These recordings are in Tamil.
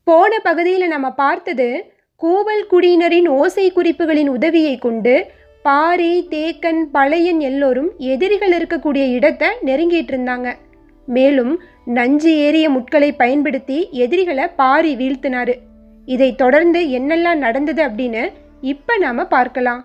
போன பகுதியில் நம்ம பார்த்தது கூவல் குடியினரின் ஓசை குறிப்புகளின் உதவியை கொண்டு பாரி தேக்கன் பழையன் எல்லோரும் எதிரிகள் இருக்கக்கூடிய இடத்தை நெருங்கிட்டு இருந்தாங்க மேலும் நஞ்சு ஏறிய முட்களை பயன்படுத்தி எதிரிகளை பாரி வீழ்த்தினாரு இதை தொடர்ந்து என்னெல்லாம் நடந்தது அப்படின்னு இப்ப நாம பார்க்கலாம்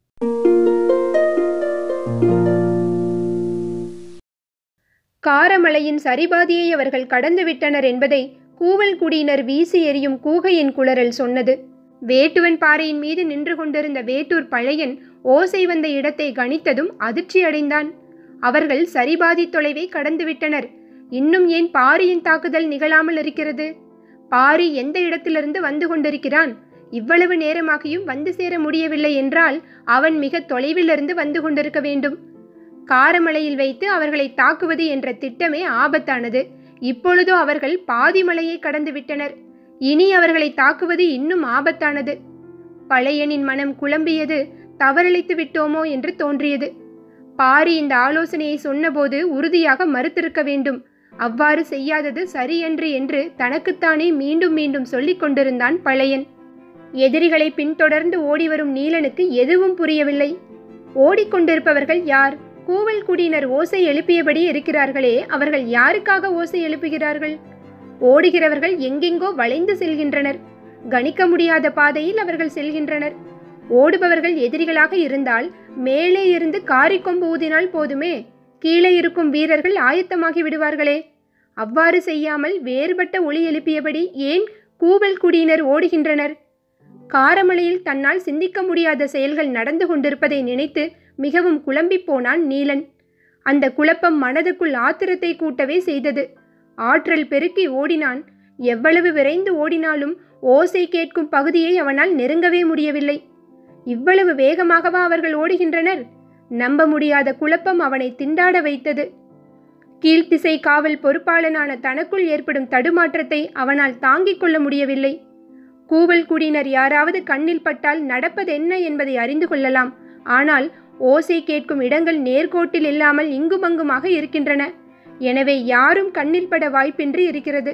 காரமலையின் சரிபாதியை அவர்கள் கடந்து விட்டனர் என்பதை கூவல் குடியினர் வீசி எறியும் கூகையின் குளறல் சொன்னது வேட்டுவன் பாறையின் மீது நின்று கொண்டிருந்த வேட்டூர் பழையன் ஓசை வந்த இடத்தை கணித்ததும் அதிர்ச்சி அடைந்தான் அவர்கள் சரிபாதி தொலைவை கடந்துவிட்டனர் இன்னும் ஏன் பாரியின் தாக்குதல் நிகழாமல் இருக்கிறது பாரி எந்த இடத்திலிருந்து வந்து கொண்டிருக்கிறான் இவ்வளவு நேரமாகியும் வந்து சேர முடியவில்லை என்றால் அவன் மிக தொலைவிலிருந்து வந்து கொண்டிருக்க வேண்டும் காரமலையில் வைத்து அவர்களை தாக்குவது என்ற திட்டமே ஆபத்தானது இப்பொழுதோ அவர்கள் பாதி மலையை கடந்து விட்டனர் இனி அவர்களை தாக்குவது இன்னும் ஆபத்தானது பழையனின் மனம் குழம்பியது தவறளித்து விட்டோமோ என்று தோன்றியது பாரி இந்த ஆலோசனையை சொன்னபோது உறுதியாக மறுத்திருக்க வேண்டும் அவ்வாறு செய்யாதது சரியன்று என்று தனக்குத்தானே மீண்டும் மீண்டும் சொல்லிக் கொண்டிருந்தான் பழையன் எதிரிகளை பின்தொடர்ந்து ஓடிவரும் நீலனுக்கு எதுவும் புரியவில்லை ஓடிக்கொண்டிருப்பவர்கள் யார் கூவல் குடியினர் ஓசை எழுப்பியபடி இருக்கிறார்களே அவர்கள் யாருக்காக ஓசை எழுப்புகிறார்கள் ஓடுகிறவர்கள் எங்கெங்கோ வளைந்து செல்கின்றனர் கணிக்க முடியாத பாதையில் அவர்கள் செல்கின்றனர் ஓடுபவர்கள் எதிரிகளாக இருந்தால் மேலே இருந்து காரிக்கொம்பு ஊதினால் போதுமே கீழே இருக்கும் வீரர்கள் ஆயத்தமாகி விடுவார்களே அவ்வாறு செய்யாமல் வேறுபட்ட ஒளி எழுப்பியபடி ஏன் கூவல் குடியினர் ஓடுகின்றனர் காரமலையில் தன்னால் சிந்திக்க முடியாத செயல்கள் நடந்து கொண்டிருப்பதை நினைத்து மிகவும் குழம்பிப் போனான் நீலன் அந்த குழப்பம் மனதுக்குள் ஆத்திரத்தை கூட்டவே செய்தது ஆற்றல் பெருக்கி ஓடினான் எவ்வளவு விரைந்து ஓடினாலும் ஓசை கேட்கும் பகுதியை அவனால் நெருங்கவே முடியவில்லை இவ்வளவு வேகமாகவா அவர்கள் ஓடுகின்றனர் நம்ப முடியாத குழப்பம் அவனை திண்டாட வைத்தது கீழ்த்திசை காவல் பொறுப்பாளனான தனக்குள் ஏற்படும் தடுமாற்றத்தை அவனால் தாங்கிக் கொள்ள முடியவில்லை கூவல் குடியினர் யாராவது கண்ணில் பட்டால் நடப்பதென்ன என்பதை அறிந்து கொள்ளலாம் ஆனால் ஓசை கேட்கும் இடங்கள் நேர்கோட்டில் இல்லாமல் இங்குமங்குமாக இருக்கின்றன எனவே யாரும் கண்ணில் பட வாய்ப்பின்றி இருக்கிறது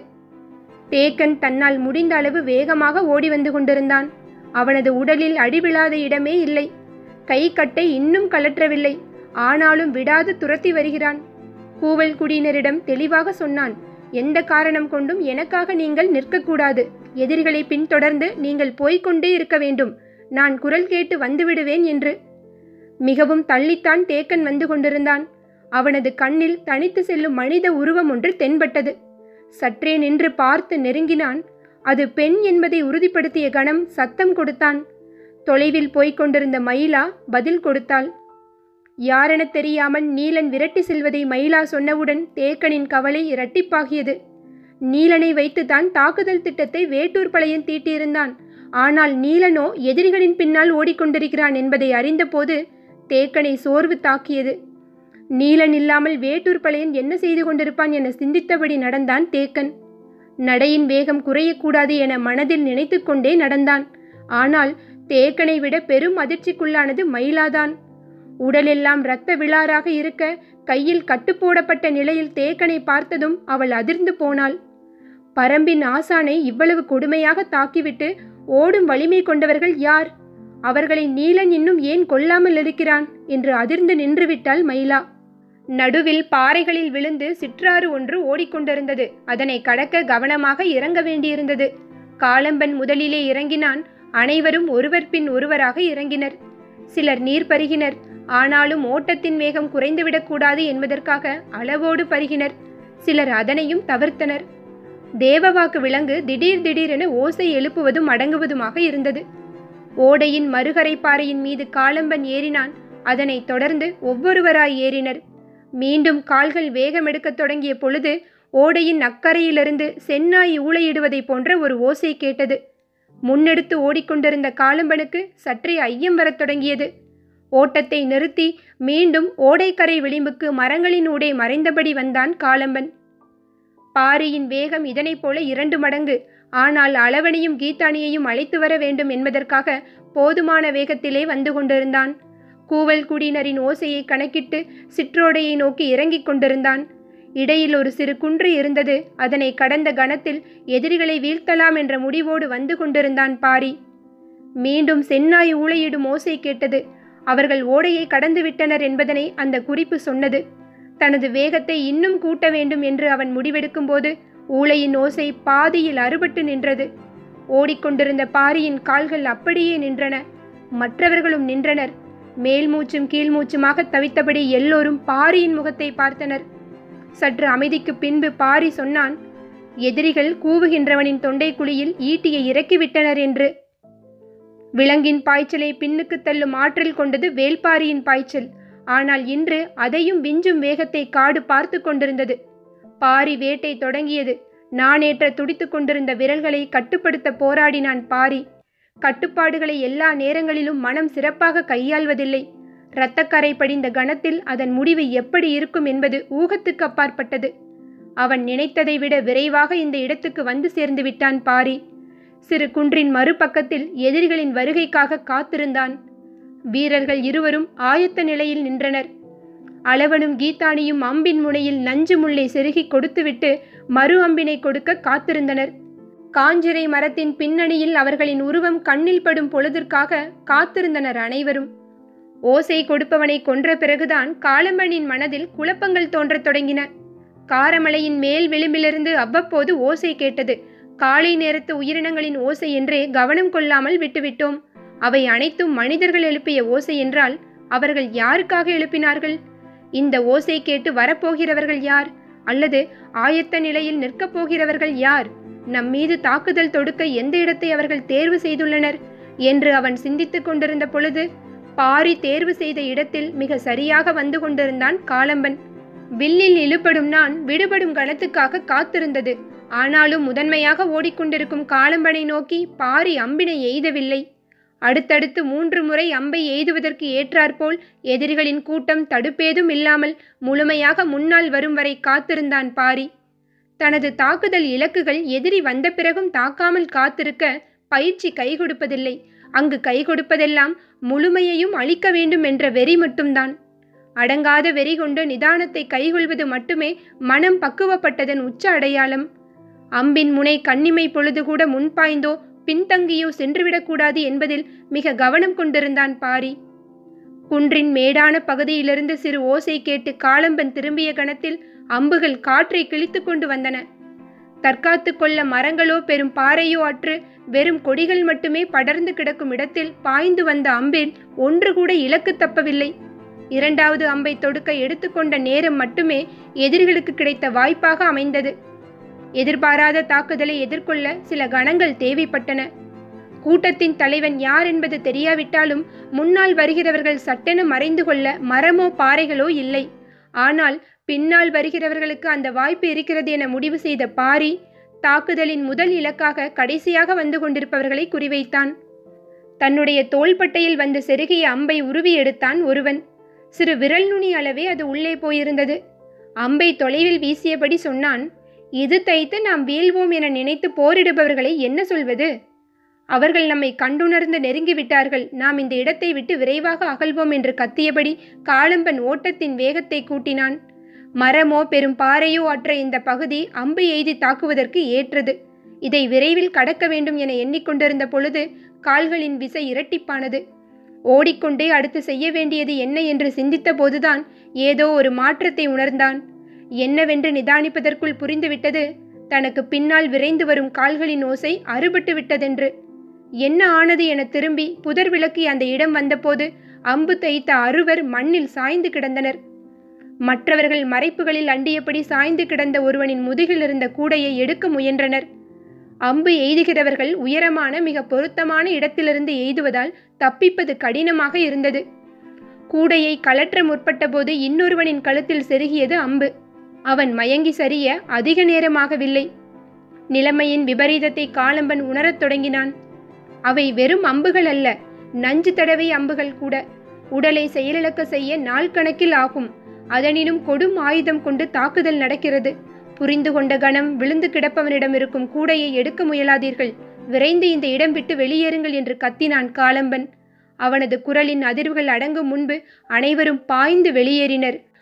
தேக்கன் தன்னால் முடிந்த அளவு வேகமாக ஓடி வந்து கொண்டிருந்தான் அவனது உடலில் அடிவிழாத இடமே இல்லை கை கட்டை இன்னும் கலற்றவில்லை ஆனாலும் விடாது துரத்தி வருகிறான் கூவல் குடியினரிடம் தெளிவாக சொன்னான் எந்த காரணம் கொண்டும் எனக்காக நீங்கள் நிற்கக்கூடாது எதிரிகளை பின்தொடர்ந்து நீங்கள் போய்க்கொண்டே இருக்க வேண்டும் நான் குரல் கேட்டு வந்துவிடுவேன் என்று மிகவும் தள்ளித்தான் தேக்கன் வந்து கொண்டிருந்தான் அவனது கண்ணில் தனித்து செல்லும் மனித உருவம் ஒன்று தென்பட்டது சற்றே நின்று பார்த்து நெருங்கினான் அது பெண் என்பதை உறுதிப்படுத்திய கணம் சத்தம் கொடுத்தான் தொலைவில் போய்க் கொண்டிருந்த மயிலா பதில் கொடுத்தாள் யாரென தெரியாமல் நீலன் விரட்டி செல்வதை மயிலா சொன்னவுடன் தேக்கனின் கவலை இரட்டிப்பாகியது நீலனை வைத்துதான் தாக்குதல் திட்டத்தை வேட்டூர் பழையன் தீட்டியிருந்தான் ஆனால் நீலனோ எதிரிகளின் பின்னால் ஓடிக்கொண்டிருக்கிறான் என்பதை அறிந்தபோது தேக்கனை சோர்வு தாக்கியது நீலன் இல்லாமல் வேட்டூர் பழையன் என்ன செய்து கொண்டிருப்பான் என சிந்தித்தபடி நடந்தான் தேக்கன் நடையின் வேகம் குறையக்கூடாது என மனதில் நினைத்து கொண்டே நடந்தான் ஆனால் தேக்கனை விட பெரும் அதிர்ச்சிக்குள்ளானது மயிலாதான் உடலெல்லாம் இரத்த விழாராக இருக்க கையில் கட்டுப்போடப்பட்ட நிலையில் தேக்கனை பார்த்ததும் அவள் அதிர்ந்து போனாள் பரம்பின் ஆசானை இவ்வளவு கொடுமையாக தாக்கிவிட்டு ஓடும் வலிமை கொண்டவர்கள் யார் அவர்களை நீலன் இன்னும் ஏன் கொல்லாமல் இருக்கிறான் என்று அதிர்ந்து நின்றுவிட்டாள் மயிலா நடுவில் பாறைகளில் விழுந்து சிற்றாறு ஒன்று ஓடிக்கொண்டிருந்தது அதனை கடக்க கவனமாக இறங்க வேண்டியிருந்தது காளம்பன் முதலிலே இறங்கினான் அனைவரும் ஒருவர் பின் ஒருவராக இறங்கினர் சிலர் நீர் பருகினர் ஆனாலும் ஓட்டத்தின் வேகம் குறைந்துவிடக்கூடாது என்பதற்காக அளவோடு பருகினர் சிலர் அதனையும் தவிர்த்தனர் தேவவாக்கு விலங்கு திடீர் திடீரென ஓசை எழுப்புவதும் அடங்குவதுமாக இருந்தது ஓடையின் மறுகரை பாறையின் மீது காளம்பன் ஏறினான் அதனைத் தொடர்ந்து ஒவ்வொருவராய் ஏறினர் மீண்டும் கால்கள் வேகமெடுக்கத் தொடங்கிய பொழுது ஓடையின் அக்கறையிலிருந்து செந்நாய் ஊளையிடுவதைப் போன்ற ஒரு ஓசை கேட்டது முன்னெடுத்து ஓடிக்கொண்டிருந்த காளம்பனுக்கு சற்றே ஐயம் வரத் தொடங்கியது ஓட்டத்தை நிறுத்தி மீண்டும் ஓடைக்கரை விளிம்புக்கு மரங்களின் ஊடே மறைந்தபடி வந்தான் காளம்பன் பாரியின் வேகம் இதனைப் போல இரண்டு மடங்கு ஆனால் அளவனையும் கீதானியையும் அழைத்து வர வேண்டும் என்பதற்காக போதுமான வேகத்திலே வந்து கொண்டிருந்தான் கூவல் குடியினரின் ஓசையை கணக்கிட்டு சிற்றோடையை நோக்கி இறங்கிக் கொண்டிருந்தான் இடையில் ஒரு சிறு குன்று இருந்தது அதனை கடந்த கணத்தில் எதிரிகளை வீழ்த்தலாம் என்ற முடிவோடு வந்து கொண்டிருந்தான் பாரி மீண்டும் சென்னாய் ஊளையிடும் ஓசை கேட்டது அவர்கள் ஓடையை கடந்து விட்டனர் என்பதனை அந்த குறிப்பு சொன்னது தனது வேகத்தை இன்னும் கூட்ட வேண்டும் என்று அவன் முடிவெடுக்கும்போது ஊளையின் ஓசை பாதியில் அறுபட்டு நின்றது ஓடிக்கொண்டிருந்த பாரியின் கால்கள் அப்படியே நின்றன மற்றவர்களும் நின்றனர் மேல் மூச்சும் கீழ் மூச்சுமாக தவித்தபடி எல்லோரும் பாரியின் முகத்தை பார்த்தனர் சற்று அமைதிக்கு பின்பு பாரி சொன்னான் எதிரிகள் கூவுகின்றவனின் தொண்டைக்குழியில் ஈட்டியை இறக்கிவிட்டனர் என்று விலங்கின் பாய்ச்சலை பின்னுக்கு தள்ளும் ஆற்றல் கொண்டது வேல்பாரியின் பாய்ச்சல் ஆனால் இன்று அதையும் விஞ்சும் வேகத்தை காடு பார்த்து கொண்டிருந்தது பாரி வேட்டை தொடங்கியது நானேற்ற துடித்துக் கொண்டிருந்த விரல்களை கட்டுப்படுத்த போராடினான் பாரி கட்டுப்பாடுகளை எல்லா நேரங்களிலும் மனம் சிறப்பாக கையாள்வதில்லை இரத்தக்கரை படிந்த கணத்தில் அதன் முடிவு எப்படி இருக்கும் என்பது ஊகத்துக்கு அப்பாற்பட்டது அவன் நினைத்ததை விட விரைவாக இந்த இடத்துக்கு வந்து சேர்ந்து விட்டான் பாரி சிறு குன்றின் மறுபக்கத்தில் எதிரிகளின் வருகைக்காக காத்திருந்தான் வீரர்கள் இருவரும் ஆயத்த நிலையில் நின்றனர் அளவனும் கீதானியும் அம்பின் முனையில் நஞ்சு முள்ளை செருகி கொடுத்துவிட்டு மறு அம்பினை கொடுக்க காத்திருந்தனர் காஞ்சிரை மரத்தின் பின்னணியில் அவர்களின் உருவம் கண்ணில் படும் பொழுதிற்காக காத்திருந்தனர் அனைவரும் ஓசை கொடுப்பவனை கொன்ற பிறகுதான் காளம்பனின் மனதில் குழப்பங்கள் தோன்றத் தொடங்கின காரமலையின் மேல் விளிம்பிலிருந்து அவ்வப்போது ஓசை கேட்டது காலை நேரத்து உயிரினங்களின் ஓசை என்றே கவனம் கொள்ளாமல் விட்டுவிட்டோம் அவை அனைத்தும் மனிதர்கள் எழுப்பிய ஓசை என்றால் அவர்கள் யாருக்காக எழுப்பினார்கள் இந்த ஓசை கேட்டு வரப்போகிறவர்கள் யார் அல்லது ஆயத்த நிலையில் நிற்கப் போகிறவர்கள் யார் நம் மீது தாக்குதல் தொடுக்க எந்த இடத்தை அவர்கள் தேர்வு செய்துள்ளனர் என்று அவன் சிந்தித்துக் கொண்டிருந்த பொழுது பாரி தேர்வு செய்த இடத்தில் மிக சரியாக வந்து கொண்டிருந்தான் காளம்பன் வில்லில் இழுபடும் நான் விடுபடும் கணத்துக்காக காத்திருந்தது ஆனாலும் முதன்மையாக ஓடிக்கொண்டிருக்கும் காளம்பனை நோக்கி பாரி அம்பினை எய்தவில்லை அடுத்தடுத்து மூன்று முறை அம்பை எய்துவதற்கு ஏற்றாற்போல் எதிரிகளின் கூட்டம் தடுப்பேதும் இல்லாமல் முழுமையாக முன்னால் வரும் வரை காத்திருந்தான் பாரி தனது தாக்குதல் இலக்குகள் எதிரி வந்த பிறகும் தாக்காமல் காத்திருக்க பயிற்சி கை கொடுப்பதில்லை அங்கு கை கொடுப்பதெல்லாம் முழுமையையும் அளிக்க வேண்டும் என்ற வெறி மட்டும்தான் அடங்காத வெறி கொண்டு நிதானத்தை கைகொள்வது மட்டுமே மனம் பக்குவப்பட்டதன் உச்ச அடையாளம் அம்பின் முனை கண்ணிமை பொழுது கூட முன்பாய்ந்தோ பின்தங்கியோ சென்றுவிடக்கூடாது என்பதில் மிக கவனம் கொண்டிருந்தான் பாரி குன்றின் மேடான பகுதியிலிருந்து சிறு ஓசை கேட்டு காளம்பன் திரும்பிய கணத்தில் அம்புகள் காற்றை கிழித்து கொண்டு வந்தன தற்காத்து கொள்ள மரங்களோ பெரும் பாறையோ அற்று வெறும் கொடிகள் மட்டுமே படர்ந்து கிடக்கும் இடத்தில் பாய்ந்து வந்த அம்பில் ஒன்று கூட இலக்கு தப்பவில்லை இரண்டாவது அம்பை தொடுக்க எடுத்துக்கொண்ட நேரம் மட்டுமே எதிரிகளுக்கு கிடைத்த வாய்ப்பாக அமைந்தது எதிர்பாராத தாக்குதலை எதிர்கொள்ள சில கணங்கள் தேவைப்பட்டன கூட்டத்தின் தலைவன் யார் என்பது தெரியாவிட்டாலும் முன்னால் வருகிறவர்கள் சட்டென மறைந்து கொள்ள மரமோ பாறைகளோ இல்லை ஆனால் பின்னால் வருகிறவர்களுக்கு அந்த வாய்ப்பு இருக்கிறது என முடிவு செய்த பாரி தாக்குதலின் முதல் இலக்காக கடைசியாக வந்து கொண்டிருப்பவர்களை குறிவைத்தான் தன்னுடைய தோள்பட்டையில் வந்து செருகிய அம்பை உருவி எடுத்தான் ஒருவன் சிறு விரல் நுனி அளவே அது உள்ளே போயிருந்தது அம்பை தொலைவில் வீசியபடி சொன்னான் இது தைத்து நாம் வீழ்வோம் என நினைத்து போரிடுபவர்களை என்ன சொல்வது அவர்கள் நம்மை கண்டுணர்ந்து நெருங்கிவிட்டார்கள் நாம் இந்த இடத்தை விட்டு விரைவாக அகழ்வோம் என்று கத்தியபடி காளம்பன் ஓட்டத்தின் வேகத்தை கூட்டினான் மரமோ பெரும் பாறையோ அற்ற இந்த பகுதி அம்பு எய்தி தாக்குவதற்கு ஏற்றது இதை விரைவில் கடக்க வேண்டும் என எண்ணிக்கொண்டிருந்த பொழுது கால்களின் விசை இரட்டிப்பானது ஓடிக்கொண்டே அடுத்து செய்ய வேண்டியது என்ன என்று சிந்தித்த போதுதான் ஏதோ ஒரு மாற்றத்தை உணர்ந்தான் என்னவென்று நிதானிப்பதற்குள் புரிந்துவிட்டது தனக்கு பின்னால் விரைந்து வரும் கால்களின் ஓசை அறுபட்டு விட்டதென்று என்ன ஆனது என திரும்பி புதர் விளக்கி அந்த இடம் வந்தபோது அம்பு தைத்த அறுவர் மண்ணில் சாய்ந்து கிடந்தனர் மற்றவர்கள் மறைப்புகளில் அண்டியபடி சாய்ந்து கிடந்த ஒருவனின் முதுகில் இருந்த கூடையை எடுக்க முயன்றனர் அம்பு எய்துகிறவர்கள் உயரமான மிக பொருத்தமான இடத்திலிருந்து எய்துவதால் தப்பிப்பது கடினமாக இருந்தது கூடையை கலற்ற முற்பட்டபோது இன்னொருவனின் கழுத்தில் செருகியது அம்பு அவன் மயங்கி சரிய அதிக நேரமாகவில்லை நிலைமையின் விபரீதத்தை காளம்பன் உணரத் தொடங்கினான் அவை வெறும் அம்புகள் அல்ல நஞ்சு தடவை அம்புகள் கூட உடலை செயலிழக்க செய்ய நாள் கணக்கில் ஆகும் அதனினும் கொடும் ஆயுதம் கொண்டு தாக்குதல் நடக்கிறது புரிந்து கொண்ட கணம் விழுந்து கிடப்பவனிடம் இருக்கும் கூடையை எடுக்க முயலாதீர்கள் விரைந்து இந்த இடம் விட்டு வெளியேறுங்கள் என்று கத்தினான் காளம்பன் அவனது குரலின் அதிர்வுகள் அடங்கும் முன்பு அனைவரும் பாய்ந்து வெளியேறினர்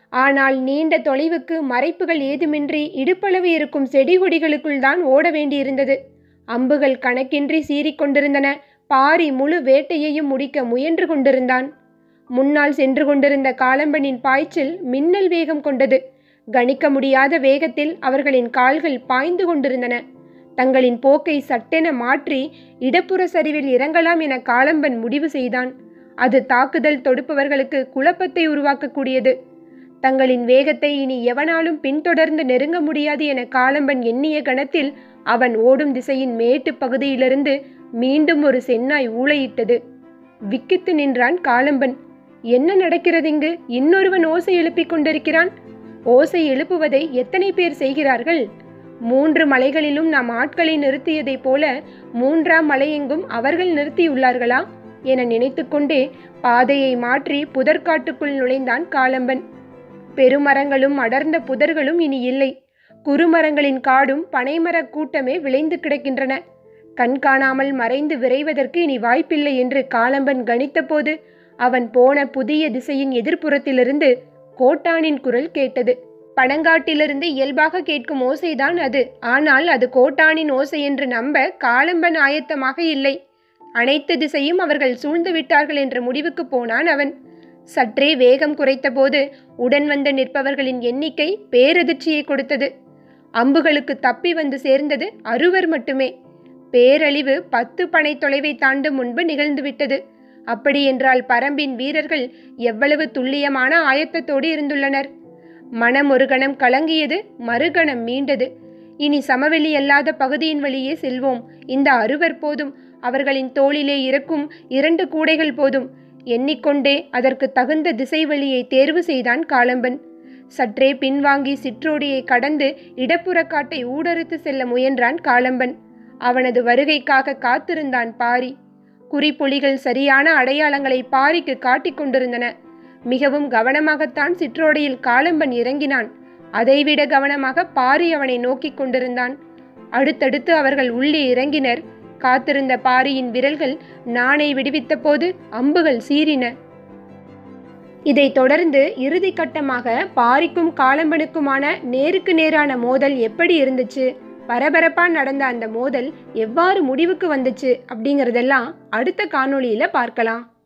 ஆனால் நீண்ட தொலைவுக்கு மறைப்புகள் ஏதுமின்றி இடுப்பளவு இருக்கும் செடி கொடிகளுக்குள் தான் ஓட வேண்டியிருந்தது அம்புகள் கணக்கின்றி சீறிக்கொண்டிருந்தன பாரி முழு வேட்டையையும் முடிக்க முயன்று கொண்டிருந்தான் முன்னால் சென்று கொண்டிருந்த காலம்பனின் பாய்ச்சல் மின்னல் வேகம் கொண்டது கணிக்க முடியாத வேகத்தில் அவர்களின் கால்கள் பாய்ந்து கொண்டிருந்தன தங்களின் போக்கை சட்டென மாற்றி இடப்புற சரிவில் இறங்கலாம் என காலம்பன் முடிவு செய்தான் அது தாக்குதல் தொடுப்பவர்களுக்கு குழப்பத்தை உருவாக்கக்கூடியது தங்களின் வேகத்தை இனி எவனாலும் பின்தொடர்ந்து நெருங்க முடியாது என காலம்பன் எண்ணிய கணத்தில் அவன் ஓடும் திசையின் மேட்டு பகுதியிலிருந்து மீண்டும் ஒரு சென்னாய் ஊளையிட்டது விக்கித்து நின்றான் காலம்பன் என்ன நடக்கிறது இங்கு இன்னொருவன் ஓசை எழுப்பிக் கொண்டிருக்கிறான் ஓசை எழுப்புவதை எத்தனை பேர் செய்கிறார்கள் மூன்று மலைகளிலும் நாம் ஆட்களை நிறுத்தியதைப் போல மூன்றாம் மலையெங்கும் அவர்கள் நிறுத்தியுள்ளார்களா என நினைத்துக்கொண்டே பாதையை மாற்றி புதற்காட்டுக்குள் நுழைந்தான் காலம்பன் பெருமரங்களும் அடர்ந்த புதர்களும் இனி இல்லை குறுமரங்களின் காடும் பனைமரக் கூட்டமே விளைந்து கிடக்கின்றன கண் காணாமல் மறைந்து விரைவதற்கு இனி வாய்ப்பில்லை என்று காலம்பன் கணித்தபோது அவன் போன புதிய திசையின் எதிர்ப்புறத்திலிருந்து கோட்டானின் குரல் கேட்டது பனங்காட்டிலிருந்து இயல்பாக கேட்கும் ஓசைதான் அது ஆனால் அது கோட்டானின் ஓசை என்று நம்ப காலம்பன் ஆயத்தமாக இல்லை அனைத்து திசையும் அவர்கள் சூழ்ந்து விட்டார்கள் என்ற முடிவுக்கு போனான் அவன் சற்றே வேகம் குறைத்தபோது உடன் வந்து நிற்பவர்களின் எண்ணிக்கை பேரதிர்ச்சியை கொடுத்தது அம்புகளுக்கு தப்பி வந்து சேர்ந்தது அறுவர் மட்டுமே பேரழிவு பத்து பனை தொலைவை தாண்டும் முன்பு நிகழ்ந்துவிட்டது அப்படியென்றால் பரம்பின் வீரர்கள் எவ்வளவு துல்லியமான ஆயத்தத்தோடு இருந்துள்ளனர் மனம் ஒரு கணம் கலங்கியது மறுகணம் மீண்டது இனி சமவெளி அல்லாத பகுதியின் வழியே செல்வோம் இந்த அறுவர் போதும் அவர்களின் தோளிலே இருக்கும் இரண்டு கூடைகள் போதும் எண்ணிக்கொண்டே அதற்கு தகுந்த திசை வழியை தேர்வு செய்தான் காலம்பன் சற்றே பின்வாங்கி சிற்றோடியை கடந்து இடப்புற காட்டை ஊடறுத்து செல்ல முயன்றான் காலம்பன் அவனது வருகைக்காக காத்திருந்தான் பாரி குறிப்புலிகள் சரியான அடையாளங்களை பாரிக்கு காட்டிக் கொண்டிருந்தன மிகவும் கவனமாகத்தான் சிற்றோடையில் காலம்பன் இறங்கினான் அதைவிட கவனமாக பாரி அவனை நோக்கிக் கொண்டிருந்தான் அடுத்தடுத்து அவர்கள் உள்ளே இறங்கினர் காத்திருந்த பாரியின் விரல்கள் நாணை விடுவித்த போது அம்புகள் சீறின இதைத் தொடர்ந்து இறுதி கட்டமாக பாரிக்கும் காலம்பனுக்குமான நேருக்கு நேரான மோதல் எப்படி இருந்துச்சு பரபரப்பா நடந்த அந்த மோதல் எவ்வாறு முடிவுக்கு வந்துச்சு அப்படிங்கறதெல்லாம் அடுத்த காணொளியில பார்க்கலாம்